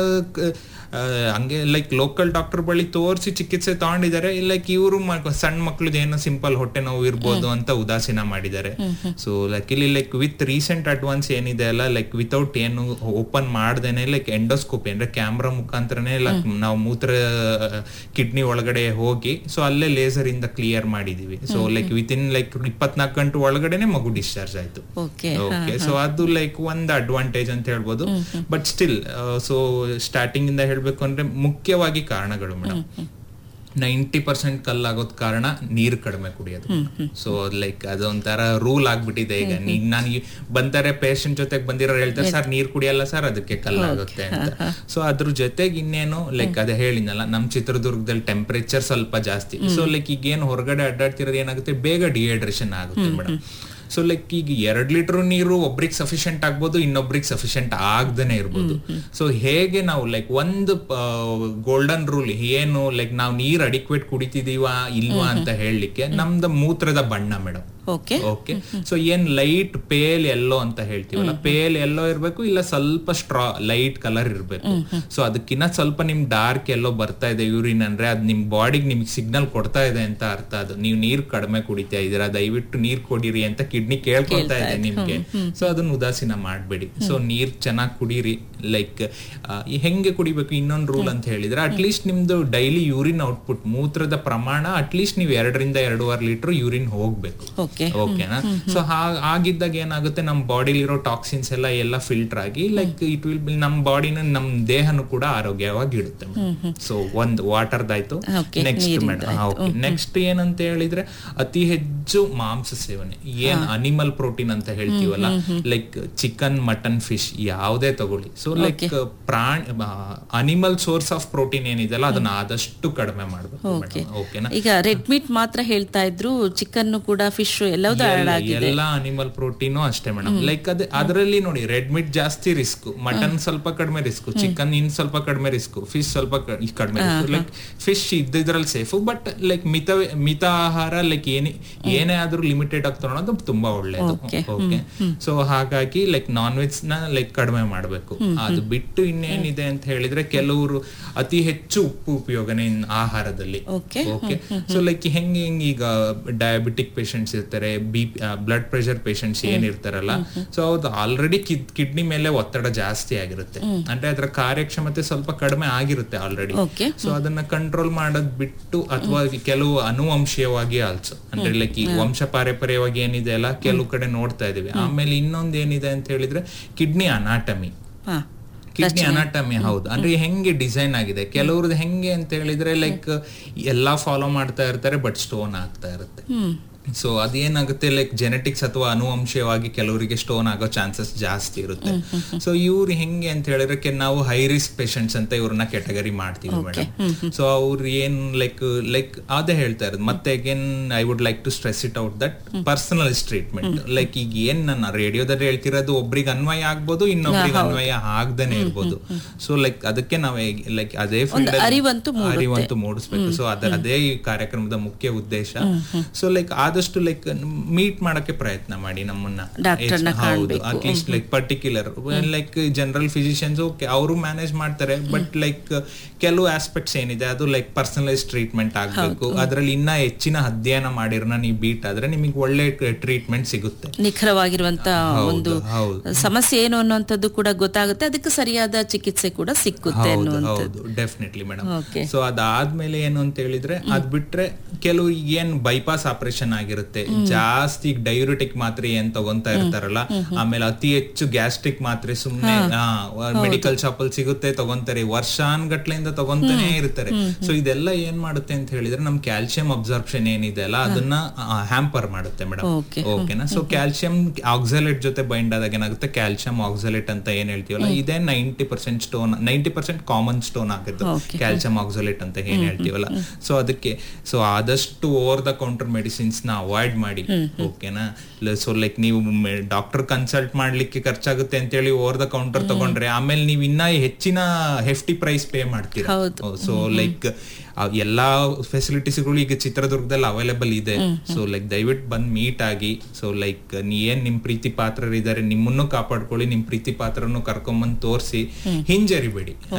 ಆ, ಹಂಗೆ like local doctor ಬಳಿ ತೋರಿಸಿ ಚಿಕಿತ್ಸೆ ತಗೊಂಡಿದ್ದಾರೆ ಲೈಕ್ ಇವರು ಸಣ್ಣ ಮಕ್ಳದ್ದು ಏನೋ ಸಿಂಪಲ್ ಹೊಟ್ಟೆ ನೋವು ಇರ್ಬೋದು ಅಂತ ಉದಾಸೀನ ಮಾಡಿದ್ದಾರೆ ಸೊ ಲೈಕ್ ಇಲ್ಲಿ ಲೈಕ್ ವಿತ್ ರೀಸೆಂಟ್ ಅಡ್ವಾನ್ಸ್ ಏನಿದೆ ಅಲ್ಲ ಲೈಕ್ ವಿತೌಟ್ ಏನು ಓಪನ್ ಮಾಡ್ದೇನೆ ಲೈಕ್ ಎಂಡೋಸ್ಕೋಪಿ ಅಂದ್ರೆ ಕ್ಯಾಮ್ರಾ ಮುಖಾಂತರನೇ ಲೈಕ್ ನಾವು ಮೂತ್ರ ಕಿಡ್ನಿ ಒಳಗಡೆ ಹೋಗಿ ಸೊ ಅಲ್ಲೇ ಲೇಸರ್ ಇಂದ ಕ್ಲಿಯರ್ ಮಾಡಿದೀವಿ so like with in like ಇಪ್ಪತ್ನಾಲ್ಕು ಗಂಟೆ ಒಳಗಡೆನೆ ಮಗು ಡಿಸ್ಚಾರ್ಜ್ ಆಯ್ತು ಓಕೆ ಓಕೆ ಸೊ ಅದು ಲೈಕ್ ಒಂದ್ ಅಡ್ವಾಂಟೇಜ್ ಅಂತ ಹೇಳ್ಬೋದು ಬಟ್ ಸ್ಟಿಲ್ ಸೊ ಸ್ಟಾರ್ಟಿಂಗ್ ಇಂದ ಹೇಳ್ಬೇಕು ಅಂದ್ರೆ ಮುಖ್ಯವಾಗಿ ಕಾರಣಗಳು ಮೇಡಮ್ ನೈಂಟಿ ಪರ್ಸೆಂಟ್ ಕಲ್ಲಾಗೋದ್ ಕಾರಣ ನೀರ್ ಕಡಿಮೆ ಕುಡಿಯೋದು ಸೊ ಲೈಕ್ ಅದೊಂಥರ ರೂಲ್ ಆಗ್ಬಿಟ್ಟಿದೆ ಈಗ ನೀನ್ ನಾನು ಬಂತಾರೆ ಪೇಷಂಟ್ ಜೊತೆಗೆ ಬಂದಿರೋ ಹೇಳ್ತಾರೆ ಸರ್ ನೀರ್ ಕುಡಿಯಲ್ಲ ಸರ್ ಅದಕ್ಕೆ ಕಲ್ಲಾಗುತ್ತೆ ಅಂತ ಸೊ ಅದ್ರ ಜೊತೆಗೆ ಇನ್ನೇನು ಲೈಕ್ ಅದೇ ಹೇಳಿದ್ನಲ್ಲ ನಮ್ ಚಿತ್ರದುರ್ಗದಲ್ಲಿ ಟೆಂಪರೇಚರ್ ಸ್ವಲ್ಪ ಜಾಸ್ತಿ ಸೊ ಲೈಕ್ ಈಗ ಏನ್ ಹೊರಗಡೆ ಅಡ್ಡಾಡ್ತಿರೋದು ಏನಾಗುತ್ತೆ ಬೇಗ ಡಿಹೈಡ್ರೇಷನ್ ಆಗುತ್ತೆ ಮೇಡಮ್ ಸೊ ಲೈಕ್ ಈಗ ಎರಡ್ ಲೀಟರ್ ನೀರು ಒಬ್ರಿಗೆ ಸಫಿಶಿಯಂಟ್ ಆಗ್ಬೋದು ಇನ್ನೊಬ್ರಿಗೆ ಸಫಿಶಿಯಂಟ್ ಆಗ್ದೇನೆ ಇರ್ಬೋದು ಸೊ ಹೇಗೆ ನಾವು ಲೈಕ್ ಒಂದು ಗೋಲ್ಡನ್ ರೂಲ್ ಏನು ಲೈಕ್ ನಾವು ನೀರ್ ಅಡಿಕ್ವೇಟ್ ಕುಡಿತಿದೀವಾ ಇಲ್ವಾ ಅಂತ ಹೇಳಲಿಕ್ಕೆ ನಮ್ದು ಮೂತ್ರದ ಬಣ್ಣ ಮೇಡಮ್ ಓಕೆ ಓಕೆ ಸೊ ಏನ್ ಲೈಟ್ ಪೇಲ್ ಎಲ್ಲೋ ಅಂತ ಹೇಳ್ತೀವಲ್ಲ ಪೇಲ್ ಎಲ್ಲೋ ಇರ್ಬೇಕು ಇಲ್ಲ ಸ್ವಲ್ಪ ಸ್ಟ್ರಾ ಲೈಟ್ ಕಲರ್ ಇರ್ಬೇಕು ಸೊ ಅದಕ್ಕಿಂತ ಸ್ವಲ್ಪ ನಿಮ್ ಡಾರ್ಕ್ ಎಲ್ಲೋ ಬರ್ತಾ ಇದೆ ಯೂರಿನ್ ಅಂದ್ರೆ ಅದ್ ನಿಮ್ ಬಾಡಿಗೆ ನಿಮ್ಗೆ ಸಿಗ್ನಲ್ ಕೊಡ್ತಾ ಇದೆ ಅಂತ ಅರ್ಥ ಅದು ನೀವು ನೀರ್ ಕಡಿಮೆ ಕುಡಿತಾ ಇದೀರಾ ದಯವಿಟ್ಟು ನೀರ್ ಕೊಡಿರಿ ಅಂತ ಕಿಡ್ನಿ ಕೇಳ್ಕೊಳ್ತಾ ಇದೆ ನಿಮ್ಗೆ ಸೊ ಅದನ್ನ ಉದಾಸೀನ ಮಾಡ್ಬೇಡಿ ಸೊ ನೀರ್ ಚೆನ್ನಾಗಿ ಕುಡೀರಿ ಲೈಕ್ ಹೆಂಗೆ ಕುಡಿಬೇಕು ಇನ್ನೊಂದು ರೂಲ್ ಅಂತ ಹೇಳಿದ್ರೆ ಅಟ್ಲೀಸ್ಟ್ ನಿಮ್ದು ಡೈಲಿ ಯೂರಿನ್ ಔಟ್ಪುಟ್ ಮೂತ್ರದ ಪ್ರಮಾಣ ಅಟ್ಲೀಸ್ಟ್ ನೀವು ಎರಡರಿಂದ ಎರಡೂವರೆ ಲೀಟರ್ ಯೂರಿನ್ ಹೋಗ್ಬೇಕು ಓಕೆ ಓಕೆನಾ ಸೊ ಆಗಿದ್ದಾಗ ಏನಾಗುತ್ತೆ ನಮ್ಮ ಬಾಡಿಲಿರೋ ಟಾಕ್ಸಿನ್ಸ್ ಎಲ್ಲ ಎಲ್ಲ ಫಿಲ್ಟರ್ ಆಗಿ ಲೈಕ್ ಇಟ್ ವಿಲ್ ಬಿ ನಮ್ಮ ಬಾಡಿನ ನಮ್ಮ ದೇಹನು ಕೂಡ ಆರೋಗ್ಯವಾಗಿ ಇಡುತ್ತೆ ಸೊ ಒಂದ್ ವಾಟರ್ದಾಯ್ತು Okay, next madam okay next ಏನಂತ ಹೇಳಿದ್ರೆ ಅತಿ ಹೆಚ್ಚು ಮಾಂಸ ಸೇವನೆ ಏನ್ ಅನಿಮಲ್ ಪ್ರೋಟೀನ್ ಅಂತ ಹೇಳ್ತೀವಲ್ಲ ಲೈಕ್ ಚಿಕನ್ ಮಟನ್ ಫಿಶ್ ಯಾವುದೇ ತಗೊಳ್ಳಿ ಸೊ ಲೈಕ್ ಪ್ರಾಣಿ ಅನಿಮಲ್ ಸೋರ್ಸ್ ಆಫ್ ಪ್ರೋಟೀನ್ ಏನಿದೆಲ್ಲ ಅದನ್ನ ಆದಷ್ಟು ಕಡಿಮೆ ಮಾಡ್ಬೇಕು ಓಕೆ ಮೇಡಮ್ ಓಕೆನಾ ಈಗ ರೆಡ್ ಮೀಟ್ ಮಾತ್ರ ಹೇಳ್ತಾ ಇದ್ರು ಚಿಕನ್ ಕೂಡ ಫಿಶ್ ಎಲ್ಲವೂ ಆಡ್ ಎಲ್ಲ- ಆಗಿದೆ ಎಲ್ಲ ಅನಿಮಲ್ ಪ್ರೋಟೀನು ಅಷ್ಟೇ ಮೇಡಮ್ ಲೈಕ್ ಅದೇ ಅದರಲ್ಲಿ ನೋಡಿ ರೆಡ್ ಮೀಟ್ ಜಾಸ್ತಿ ರಿಸ್ಕ್ ಮಟನ್ ಸ್ವಲ್ಪ ಕಡಿಮೆ ರಿಸ್ಕ್ ಚಿಕನ್ ಇನ್ ಸ್ವಲ್ಪ ಕಡಿಮೆ ರಿಸ್ಕ್ ಫಿಶ್ ಸ್ವಲ್ಪ ಕ- ಕಡಿಮೆ ರಿಸ್ಕ್ ಲೈಕ್ ಫಿಶ್ ಇದ್ದಿದ್ರಲ್ಲಿ ಸೇಫ್ ಬಟ್ ಲೈಕ್ ಮಿತ ಮಿತ ಆಹಾರ ಲೈಕ್ ಏನೇ ಏನೇ ಆದ್ರೂ ಲಿಮಿಟೆಡ್ ಆಗಿ ತಗೊಳೋದು ತುಂಬಾ ಒಳ್ಳೇದು Okay. ಓಕೆ ಸೊ ಹಾಗಾಗಿ ಲೈಕ್ ನಾನ್ ವೆಜ್ ನ ಲೈಕ್ ಕಡಿಮೆ ಮಾಡ್ಬೇಕು ಅದು ಬಿಟ್ಟು ಇನ್ನೇನಿದೆ ಅಂತ ಹೇಳಿದ್ರೆ ಕೆಲವರು ಅತಿ ಹೆಚ್ಚು ಉಪ್ಪು ಉಪಯೋಗನೆ ಇನ್ ಆಹಾರದಲ್ಲಿ Okay. ಓಕೆ ಸೊ ಲೈಕ್ ಹೆಂಗೆ ಹೆಂಗೆ ಈಗ ಡಯಾಬಿಟಿಕ್ ಪೇಷಂಟ್ಸ್ ಇರ್ತಾರೆ ಬಿ ಬ್ಲಡ್ ಪ್ರೆಷರ್ ಪೇಷಂಟ್ಸ್ ಏನಿರ್ತಾರಲ್ಲ ಸೊ ಅದು ಆಲ್ರೆಡಿ ಕಿಡ್ನಿ ಮೇಲೆ ಒತ್ತಡ ಜಾಸ್ತಿ ಆಗಿರುತ್ತೆ ಅಂದ್ರೆ ಅದರ ಕಾರ್ಯಕ್ಷಮತೆ ಸ್ವಲ್ಪ ಕಡಿಮೆ ಆಗಿರುತ್ತೆ ಆಲ್ರೆಡಿ ಓಕೆ ಸೊ ಅದನ್ನ ಕಂಟ್ರೋಲ್ ಮಾಡೋದ್ ಬಿಟ್ಟು ಅಥವಾ ಕೆಲವು ಅನುವಂಶೀಯವಾಗಿ ಆಲ್ಸೋ ಅಂದ್ರೆ ಲೈಕ್ ಈ ವಂಶ ಪಾರಂಪರ್ಯವಾಗಿ ಏನಿದೆ ಅಲ್ಲ ಕೆಲವು ಕಡೆ ನೋಡ್ತಾ ಇದೀವಿ ಆಮೇಲೆ ಇನ್ನೊಂದ್ ಏನಿದೆ ಅಂತ ಹೇಳಿದ್ರೆ ಕಿಡ್ನಿ ಅನಾಟಮಿ ಹಾ ಕಿಡ್ನಿ ಅನಾಟಮಿ ಹೌದು ಅಂದ್ರೆ ಹೆಂಗೆ ಡಿಸೈನ್ ಆಗಿದೆ ಕೆಲವ್ರದ್ದು ಹೆಂಗೆ ಅಂತ ಹೇಳಿದ್ರೆ ಲೈಕ್ ಎಲ್ಲಾ ಫಾಲೋ ಮಾಡ್ತಾ ಇರ್ತಾರೆ ಬಟ್ ಸ್ಟೋನ್ ಆಗ್ತಾ ಇರುತ್ತೆ ಹ್ಮ್ ಸೊ ಅದೇನಾಗುತ್ತೆ ಲೈಕ್ ಜೆನೆಟಿಕ್ಸ್ ಅಥವಾ ಅನುವಂಶೀಯವಾಗಿ ಕೆಲವರಿಗೆ ಸ್ಟೋನ್ ಆಗೋ ಚಾನ್ಸಸ್ ಜಾಸ್ತಿ ಇರುತ್ತೆ ಸೊ ಇವ್ರು ಹೆಂಗೆ ಅಂತ ಹೇಳಿದ್ರೆ ಕೆ- ನಾವು ಹೈ ರಿಸ್ಕ್ ಪೇಷಂಟ್ಸ್ ಅಂತ ಇವ್ರನ್ನ ಕೆಟಗರಿ ಮಾಡ್ತೀವಿ ಮೇಡಮ್ ಸೊ ಅವ್ರು ಏನ್ ಲೈಕ್ ಲೈಕ್ ಅದೇ ಹೇಳ್ತಾ ಇರೋದು ಮತ್ತೆ again I would like to stress it out that personalise treatment like ಈಗ ಏನ್ ನಾನು ರೇಡಿಯೋದಲ್ಲಿ ಹೇಳ್ತಿರೋದು ಒಬ್ರಿಗೆ ಅನ್ವಯ ಆಗ್ಬೋದು ಇನ್ನೊಬ್ರಿಗೆ ಅನ್ವಯ ಆಗ್ದೇನೆ ಇರ್ಬೋದು ಸೊ ಲೈಕ್ ಅದಕ್ಕೆ ನಾವು ಲೈಕ್ ಅದೇ ಫೀಲ್ಡ್ ಅರಿವಂತೂ ಮೂಡುತ್ತೆ. ಅರಿವಂತೂ ಮೂಡಿಸ್ಬೇಕು ಸೊ ಅದ ಅದೇ ಈ ಕಾರ್ಯಕ್ರಮದ ಮುಖ್ಯ ಉದ್ದೇಶ ಸೊ ಲೈಕ್ ಆದಷ್ಟು ಲೈಕ್ ಮೀಟ್ ಮಾಡಕ್ಕೆ ಪ್ರಯತ್ನ ಮಾಡಿ ನಮ್ಮನ್ನ ಡಾಕ್ಟರ್ನ ಎಷ್ಟ್- ಹೌದು at least like particular like general physicians okay ಅವರು ಮ್ಯಾನೇಜ್ ಮಾಡ್ತಾರೆ ಬಟ್ ಲೈಕ್ ಕೆಲವು ಆಸ್ಪೆಕ್ಟ್ಸ್ ಏನಿದೆ ಅದು ಲೈಕ್ ಪರ್ಸನಲೈಸ್ ಟ್ರೀಟ್ಮೆಂಟ್ ಆಗ್ಬೇಕು ಅದ್ರಲ್ಲಿ ಇನ್ನ ಹೆಚ್ಚಿನ ಅಧ್ಯಯನ ಮಾಡಿರೋನ ನೀವು ಬೀಟ್ ಆದ್ರೆ ನಿಮಗೆ ಒಳ್ಳೆ ಟ್ರೀಟ್ಮೆಂಟ್ ಸಿಗುತ್ತೆ ನಿಖರವಾಗಿರುವಂತ ಒಂದು ಹೌದು ಸಮಸ್ಯೆ ಏನು ಅನ್ನುವಂಥದ್ದು ಕೂಡ ಗೊತ್ತಾಗುತ್ತೆ ಅದಕ್ಕೆ ಸರಿಯಾದ ಚಿಕಿತ್ಸೆ ಕೂಡ ಸಿಕ್ಕುತ್ತೆ ಹೌದು ಅನ್ನುವಂಥದ್ದು ಹೌದು ಡೆಫಿನೆಟ್ಲಿ ಮೇಡಮ್ Okay. ಸೊ ಅದಾದ್ಮೇಲೆ ಏನು ಅಂತ ಹೇಳಿದ್ರೆ ಅದ್ ಬಿಟ್ರೆ ಕೆಲವು ಏನ್ ಬೈಪಾಸ್ ಆಪರೇಷನ್ ಆಗಿರುತ್ತೆ ಜಾಸ್ತಿ ಡೈಯೂರಿಟಿಕ್ ಮಾತ್ರೆ ಏನ್ ತಗೊಂತಾ ಇರ್ತಾರಲ್ಲ ಆಮೇಲೆ ಅತಿ ಹೆಚ್ಚು ಗ್ಯಾಸ್ಟ್ರಿಕ್ ಮಾತ್ರೆ ಸುಮ್ನೆ ಮೆಡಿಕಲ್ ಶಾಪ್ ಅಲ್ಲಿ ಸಿಗುತ್ತೆ ತಗೊಂತಾರೆ ವರ್ಷಾನ್ಗಟ್ಲೆಯಿಂದ ತಗೊಂತಾನೆ ಇರ್ತಾರೆ ಸೊ ಇದೆಲ್ಲ ಏನ್ ಮಾಡುತ್ತೆ ಅಂತ ಹೇಳಿದ್ರೆ ನಮ್ ಕ್ಯಾಲ್ಸಿಯಂ ಅಬ್ಸಾರ್ಪ್ಷನ್ ಏನಿದೆ ಅಲ್ಲ ಅದನ್ನ ಹ್ಯಾಂಪರ್ ಮಾಡುತ್ತೆ ಮೇಡಮ್ Okay. ಓಕೆನಾ ಸೊ ಕ್ಯಾಲ್ಸಿಯಂ ಆಕ್ಸಲೇಟ್ ಜೊತೆ ಬೈಂಡ್ ಆದಾಗ ಏನಾಗುತ್ತೆ ಕ್ಯಾಲ್ಸಿಯಂ ಆಕ್ಸಲೇಟ್ ಅಂತ ಏನ್ ಹೇಳ್ತೀವಲ್ಲ ಇದೇ ninety percent stone ninety percent common stone ಆಗಿದ್ದು Okay. ಕ್ಯಾಲ್ಸಿಯಂ ಆಕ್ಸಲೇಟ್ ಅಂತ ಏನ್ ಹೇಳ್ತೀವಲ್ಲ ಸೊ ಅದಕ್ಕೆ ಸೊ ಆದಷ್ಟು ಓವರ್ ದ ಕೌಂಟರ್ ಮೆಡಿಸಿನ್ಸ್ ನ ಅವಾಯ್ಡ್ ಮಾಡಿ ಓಕೆನಾ ಸೊ ಲೈಕ್ ನೀವು ಡಾಕ್ಟರ್ ಕನ್ಸಲ್ಟ್ ಮಾಡ್ಲಿಕ್ಕೆ ಖರ್ಚಾಗುತ್ತೆ ಅಂತ ಹೇಳಿ ಓವರ್ ದ ಕೌಂಟರ್ ತಗೊಂಡ್ರೆ ಆಮೇಲೆ ನೀವು ಇನ್ನ ಹೆಚ್ಚಿನ ಹೆಫ್ಟಿ ಪ್ರೈಸ್ ಪೇ ಮಾಡ್ತೀರಾ ಹೌದು. ಸೊ ಲೈಕ್ ಎಲ್ಲಾ ಫೆಸಿಲಿಟೀಸ್ಗಳು ಈಗ ಚಿತ್ರದುರ್ಗದಲ್ಲಿ ಅವೈಲೇಬಲ್ ಇದೆ ಸೊ ಲೈಕ್ ದಯವಿಟ್ಟು ಬಂದ್ ಮೀಟ್ ಆಗಿ ಸೊ ಲೈಕ್ ನೀ ಏನ್ ನಿಮ್ ಪ್ರೀತಿ ಪಾತ್ರರಿದ್ದಾರೆ ನಿಮ್ಮನ್ನು ಕಾಪಾಡ್ಕೊಳ್ಳಿ ನಿಮ್ ಪ್ರೀತಿ ಪಾತ್ರನು ಕರ್ಕೊಂಬಂದ್ ತೋರಿಸಿ ಹಿಂಜರಿಬೇಡಿ